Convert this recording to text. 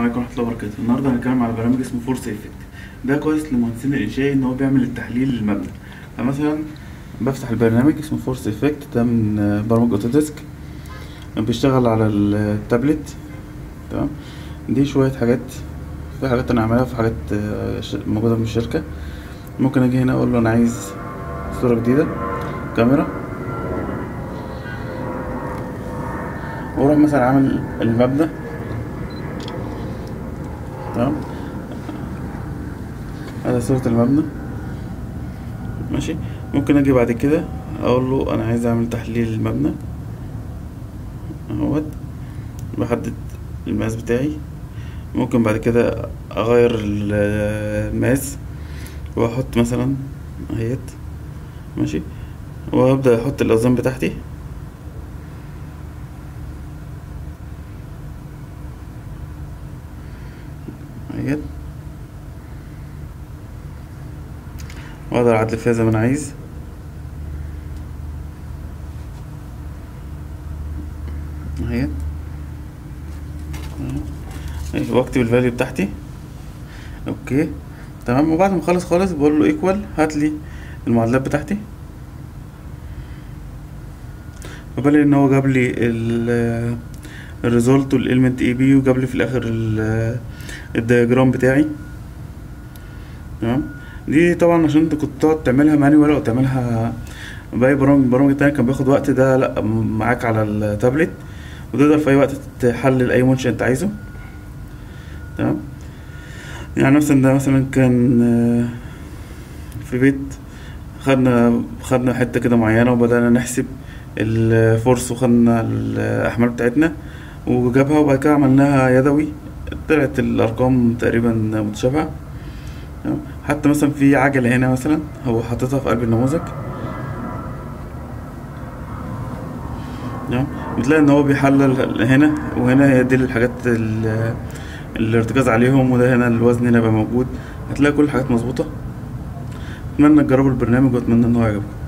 عليكم ورحمة الله وبركاته النهاردة هنتكلم على برنامج اسمه فورس افكت ده كويس لمهندسين الإنشاء إن هو بيعمل التحليل للمبنى فمثلا بفتح البرنامج اسمه فورس افكت ده من آه، برامج اوتوديسك بيشتغل على التابلت تمام دي شوية حاجات في حاجات أنا عاملها في حاجات آه، ش- موجودة من الشركة ممكن أجي هنا أقول له أنا عايز صورة جديدة كاميرا وأروح مثلا عامل المبنى تمام هذا صورة المبنى ماشي ممكن اجي بعد كده اقول له انا عايز اعمل تحليل المبنى اهوت بحدد المقاس بتاعي ممكن بعد كده اغير ال- المقاس واحط مثلا اهيت ماشي وابدا احط الاوزان بتاعتي اهيت واقدر اعدل فيها زي ما انا عايز اهي اهي واكتب الفاليو بتاعتي اوكي تمام وبعد ما اخلص خالص بقول له ايكوال هات لي المعادلات بتاعتي فبلاقي ان هو جاب لي ال الريزولت والاليمنت اي بي وجاب لي في الاخر ال- الدياجرام بتاعي تمام دي طبعا عشان انت كنت تقعد تعملها مانيوال او تعملها باي برامج برامج تانية كان بياخد وقت ده لا م- معاك على التابلت وتقدر في اي وقت تحلل اي منشأ انت عايزه تمام يعني مثلا ده مثلا كان آه، في بيت خدنا خدنا حتة كده معينة وبدأنا نحسب الفورس وخدنا الأحمال بتاعتنا وجابها وبعد كده عملناها يدوي طلعت الأرقام تقريبا متشابهة تمام؟ حتى مثلا في عجلة هنا مثلا هو حاططها في قلب النموذج تمام بتلاقي ان هو بيحلل هنا وهنا هي دي الحاجات ال- الارتكاز عليهم وده هنا الوزن هنا يبقى موجود هتلاقي كل الحاجات مظبوطة اتمنى تجربوا البرنامج واتمنى ان هو يعجبكم